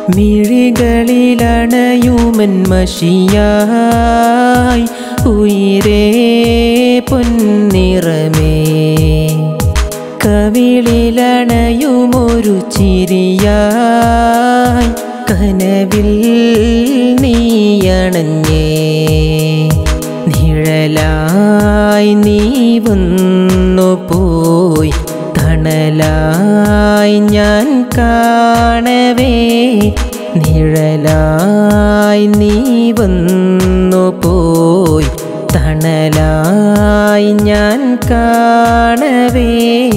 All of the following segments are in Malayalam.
മിഴികളിലണയുമൻ മഷിയായി ഉയരേ പൊന്നിറമേ കവിളിലണയുമൊരു ചിരിയായി കനവിൽ നീയണഞ്ഞേ നിഴലായി നീ വന്നു പോയി തണലായി ഞാൻ കാണവേ നിഴലായി നീ വന്നു പോയി തണലായി ഞാൻ കാണവേ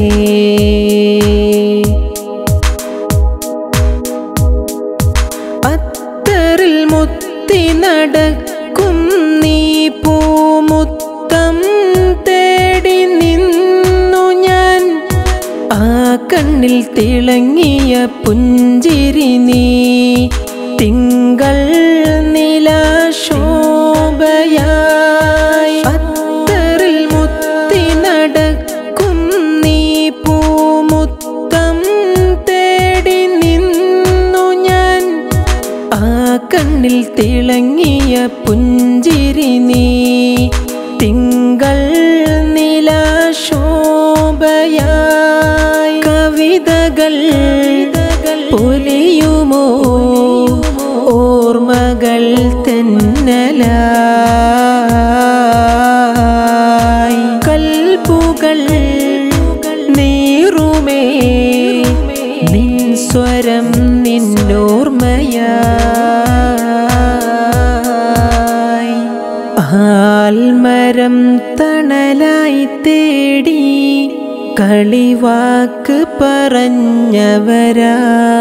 അത്തറിൽ മുത്തി നടക്കും നീ പൂമുത്തം തേടി നിന്നു ഞാൻ ആ കണ്ണിൽ തിളങ്ങിയ പുഞ്ചിരി നീ തിങ്കൾ നിലാശോഭയായി അത്തറിൽ മുത്തി നടക്കും നീ പൂമുത്തം തേടി നിന്നു ഞാൻ ആ കണ്ണിൽ തിളങ്ങിയ പുഞ്ചിരി നീ തിങ്കൾ നിലാശോഭയായി കവിതകൾ പൊലിയുമോ ഓർമ്മകൾ തെന്നലായി കൽപ്പുകൾ നീറുമേ നിൻ സ്വരം നിന്നോർമ്മയായി ആൽമരം തണലായി തേടി കളിവാക്ക് പറഞ്ഞവരാ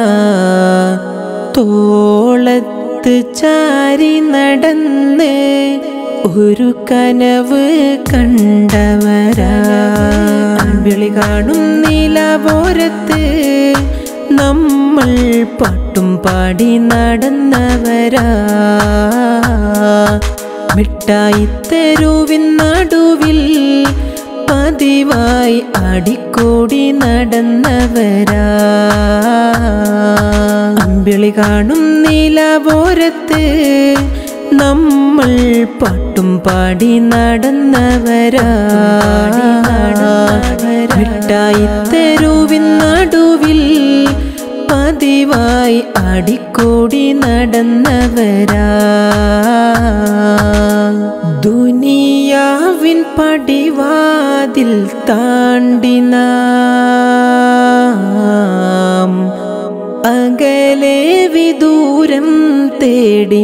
തോളത്ത് ചാരി നടന്ന് ഒരു കനവ് കണ്ടവരാ വിളി കാണും നിലവോരത്ത് നമ്മൾ പാട്ടും പാടി നടന്നവരാ മിഠായി തെരുവിൻ നടുവിൽ പതിവായി ആടിക്കോടി നടന്നവരാ അമ്പിളി കാണും നിലവോരത്ത് നമ്മൾ പാട്ടും പാടി നടന്നവരാ മിഠായി തെരുവിൻ നടുവിൽ പതിവായി ആടിക്കോടി നടന്നവരാ ദുനിയാവിൻ പടിവാതിൽ താണ്ടി നാം അകലെ വിദൂരം തേടി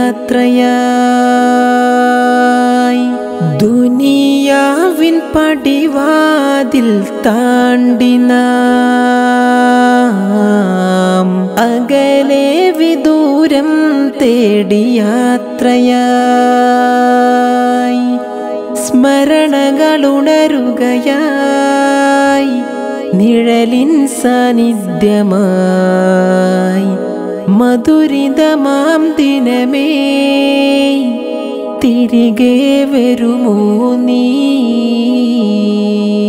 യാത്രയായി ദുനിയാവിൻ പടിവാതിൽ താണ്ടി നാം അകലെ വിദൂരം തേടി യാത്രയായി സ്മരണകളുണരുകയായി നിഴലിൻ സാന്നിധ്യമായി മധുരിതമാം ദിനമേ തിരികെ വരുമോ നീ